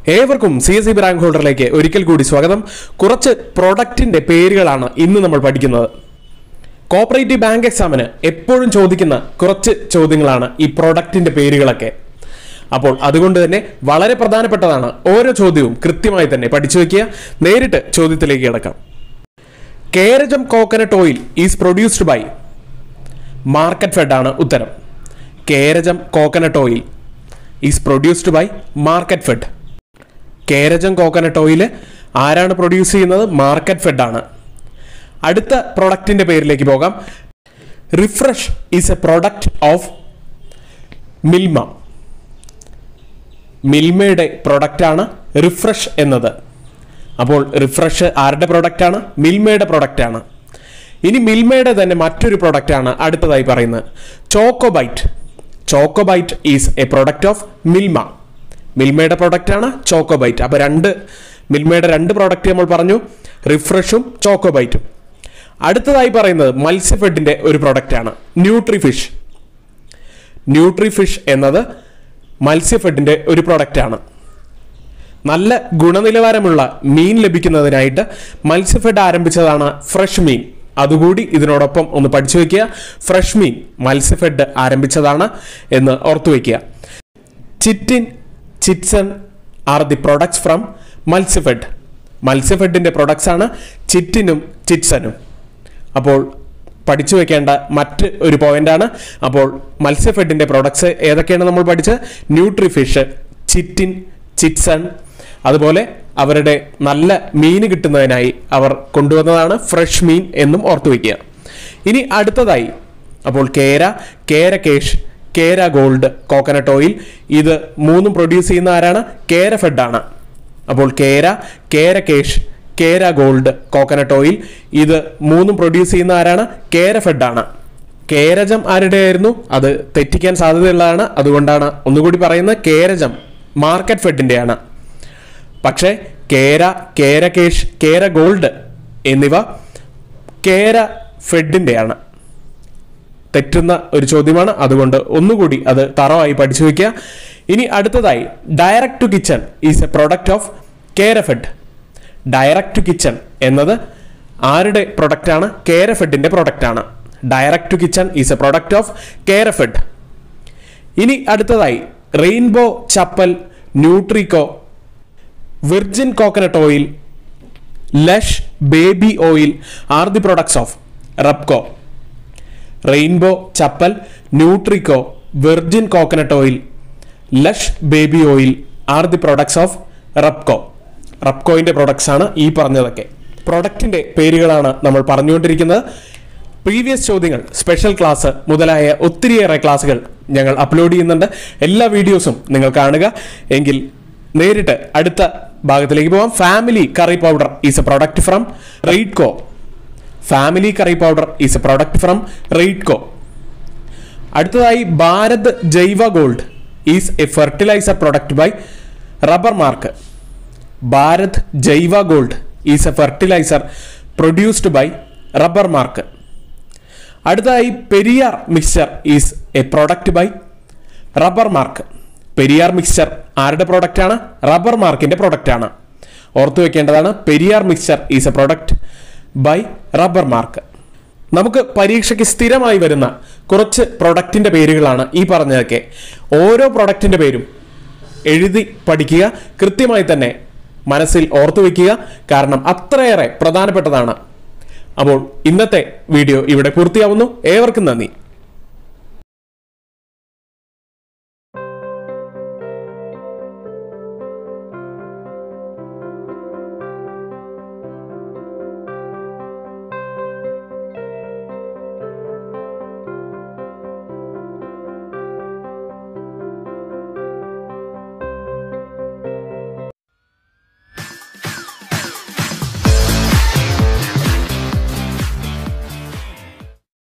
ഏവർക്കും C S C rank ഹോൾഡറിലേക്ക് ഒരിക്കൽ കൂടി സ്വാഗതം കുറച്ച് പ്രൊഡക്റ്റിന്റെ പേരുകളാണ് ഇന്ന് നമ്മൾ പഠിക്കുന്നത് കോപ്പറേറ്റീവ് ബാങ്ക് എക്സാമിന് എപ്പോഴും ചോദിക്കുന്ന കുറച്ച് ചോദ്യങ്ങളാണ് ഈ പ്രൊഡക്റ്റിന്റെ പേരുകളൊക്കെ അപ്പോൾ അതുകൊണ്ട് തന്നെ വളരെ പ്രധാനപ്പെട്ടതാണ് ഓരോ ചോദ്യവും കൃത്യമായി തന്നെ പഠിച്ചു വെക്കുക നേരിട്ട് ചോദ്യത്തിലേക്ക് കിടക്കാം Kerajam coconut oil is produced by Marketfed ആണ് ഉത്തരം Kerajam coconut oil is produced by Marketfed Kerajam coconut oil ആരാണ് പ്രൊഡ്യൂസ് ചെയ്യുന്നത് മാർക്കറ്റ് ഫെഡ് ആണ് അടുത്ത പ്രൊഡക്റ്റിന്റെ പേരിലേക്ക് പോകാം Refresh is a product of Milma മിൽമയുടെ പ്രൊഡക്റ്റാണ് റിഫ്രഷ് എന്നത് അപ്പോൾ റിഫ്രഷ് ആരുടെ പ്രൊഡക്റ്റാണ് മിൽമയുടെ പ്രൊഡക്റ്റാണ് ഇനി മിൽമയുടെ തന്നെ മറ്റൊരു പ്രൊഡക്റ്റാണ് അടുത്തതായി പറയുന്നത് Chocobite Chocobite is a product of Milma മിൽമയുടെ പ്രൊഡക്റ്റാണ് ചോക്കോബൈറ്റ് അപ്പോൾ രണ്ട് മിൽമയുടെ രണ്ട് പ്രൊഡക്റ്റ് നമ്മൾ പറഞ്ഞു റിഫ്രഷും ചോക്കോബൈറ്റും അടുത്തതായി പറയുന്നത് മത്സ്യഫെഡിന്റെ ഒരു പ്രൊഡക്റ്റാണ് ന്യൂട്രിഫിഷ് ന്യൂട്രിഫിഷ് എന്നത് മത്സ്യഫെഡിന്റെ ഒരു പ്രൊഡക്റ്റാണ് നല്ല ഗുണനിലവാരമുള്ള മീൻ ലഭിക്കുന്നതിനായിട്ട് മത്സ്യഫെഡ് ആരംഭിച്ചതാണ് ഫ്രഷ് മീൻ അതുകൂടി ഇതിനോടൊപ്പം ഒന്ന് പഠിച്ചു വെക്കുക ഫ്രഷ് മീൻ മത്സ്യഫെഡ് ആരംഭിച്ചതാണ് എന്ന് ഓർത്തു വെക്കുക chitin chitosan are the products from Matsyafed മത്സ്യഫെഡിന്റെ പ്രൊഡക്ട്സ് ആണ് ചിറ്റിനും ചിറ്റ്സനും അപ്പോൾ പഠിച്ചു വെക്കേണ്ട മറ്റ് ഒരു പോയിന്റാണ് അപ്പോൾ മത്സ്യഫെഡിന്റെ പ്രൊഡക്ട്സ് ഏതൊക്കെയാണ് നമ്മൾ പഠിച്ചത് ന്യൂട്രിഫിഷ് ചിറ്റിൻ ചിറ്റ്സൺ അതുപോലെ അവരുടെ നല്ല മീൻ കിട്ടുന്നതിനായി അവർ കൊണ്ടുവന്നതാണ് ഫ്രഷ് മീൻ എന്നും ഓർത്തു വയ്ക്കുക ഇനി അടുത്തതായി അപ്പോൾ കേര കേര കേഷ് കേര ഗോൾഡ് കോക്കനട്ട് ഓയിൽ ഇത് മൂന്നും പ്രൊഡ്യൂസ് ചെയ്യുന്ന ആരാണ് കേര ഫെഡാണ് അപ്പോൾ കേര കേര കേഷ് കേര ഗോൾഡ് കോക്കനട്ട് ഓയിൽ ഇത് മൂന്നും പ്രൊഡ്യൂസ് ചെയ്യുന്ന ആരാണ് കേര ഫെഡാണ് കേരജം ആരുടെയായിരുന്നു അത് തെറ്റിക്കാൻ സാധ്യതയുള്ളതാണ് അതുകൊണ്ടാണ് ഒന്നുകൂടി പറയുന്നത് കേരജം മാർക്കറ്റ് ഫെഡിൻ്റെയാണ് പക്ഷേ കേര കേര കേഷ് കേര ഗോൾഡ് എന്നിവ കേര ഫെഡിൻ്റെയാണ് തെറ്റുന്ന ഒരു ചോദ്യമാണ് അതുകൊണ്ട് ഒന്നുകൂടി അത് തറവായി പഠിച്ചു വയ്ക്കുക ഇനി അടുത്തതായി Direct to Kitchen is a product of Kerafed Direct to Kitchen എന്നത് ആരുടെ പ്രൊഡക്റ്റാണ് കേരഫെഡിന്റെ പ്രൊഡക്റ്റാണ് Direct to Kitchen is a product of Kerafed ഇനി അടുത്തതായി Rainbow chappal Nutrico virgin coconut oil Lush baby oil are the products of Rubco Rainbow chappal Nutrico virgin coconut oil Lush baby oil are the products of Rubco റബ്കോയിന്റെ products ആണ് ഈ പറഞ്ഞതൊക്കെ പ്രൊഡക്റ്റിന്റെ പേരുകളാണ് നമ്മൾ പറഞ്ഞുകൊണ്ടിരിക്കുന്നത് previous ചോദ്യങ്ങൾ സ്പെഷ്യൽ ക്ലാസ് മുതലായ ഒത്തിരിയേറെ ക്ലാസ്സുകൾ ഞങ്ങൾ അപ്ലോഡ് ചെയ്യുന്നുണ്ട് എല്ലാ വീഡിയോസും നിങ്ങൾ കാണുക എങ്കിൽ നേരിട്ട് അടുത്ത ഭാഗത്തിലേക്ക് പോകാം family curry powder is a product from Raidco family curry powder is a product from Raidco അടുത്തതായി Bharat Jaiva Gold is a fertiliser product by Rubber Mark Bharat Jaiva Gold is a fertiliser produced by Rubber Mark അടുത്തതായി Periyar mixture is a product by Rubber Mark Periyar mixture ആരുടെ product ആണ് Rubber മാർക്കിന്റെ product ആണ് ഓർത്തു വെക്കേണ്ടതാണ് Periyar mixture is a product by Rubber Mark നമുക്ക് പരീക്ഷയ്ക്ക് സ്ഥിരമായി വരുന്ന കുറച്ച് പ്രൊഡക്റ്റിന്റെ പേരുകളാണ് ഈ പറഞ്ഞതൊക്കെ ഓരോ പ്രൊഡക്റ്റിന്റെ പേരും എഴുതി പഠിക്കുക കൃത്യമായി തന്നെ മനസ്സിൽ ഓർത്തു വയ്ക്കുക കാരണം അത്രയേറെ പ്രധാനപ്പെട്ടതാണ് അപ്പോൾ ഇന്നത്തെ വീഡിയോ ഇവിടെ പൂർത്തിയാവുന്നു ഏവർക്കും നന്ദി